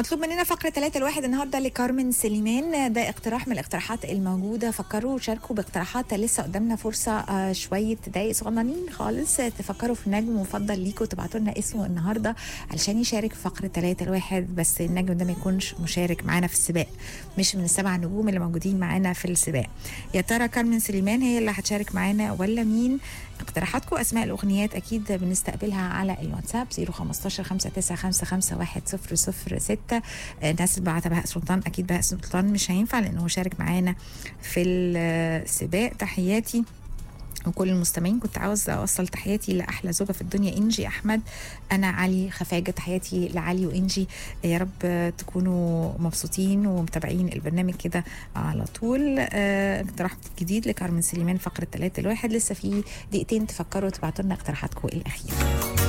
مطلوب مننا فقرة ثلاثة الواحد النهاردة لكارمن سليمان ده اقتراح من الاقتراحات الموجودة فكروا وشاركوا باقتراحات لسه قدامنا فرصة آه، شوية دقايق صغننين خالص آه، تفكروا في النجم مفضل ليكوا تبعتوا لنا اسمه النهاردة علشان يشارك في فقرة ثلاثة الواحد بس النجم ده ما يكونش مشارك معانا في السباق مش من السبع نجوم اللي موجودين معانا في السباق يا ترى كارمن سليمان هي اللي هتشارك معانا ولا مين اقتراحاتكم اسماء الاغنيات اكيد بنستقبلها على الواتساب 015 59551 006 الناس اللي بعتها بهاء سلطان اكيد بهاء سلطان مش هينفع لانه هو شارك معانا في السباق تحياتي وكل المستمعين كنت عاوز اوصل تحياتي لاحلى زوجه في الدنيا انجي احمد انا علي خفاجه تحياتي لعلي وانجي يا رب تكونوا مبسوطين ومتابعين البرنامج كده على طول آه، اقتراح جديد لكارمن سليمان فقره ثلاثة الواحد لسه في دقيقتين تفكروا تبعتوا لنا اقتراحاتكم الاخيره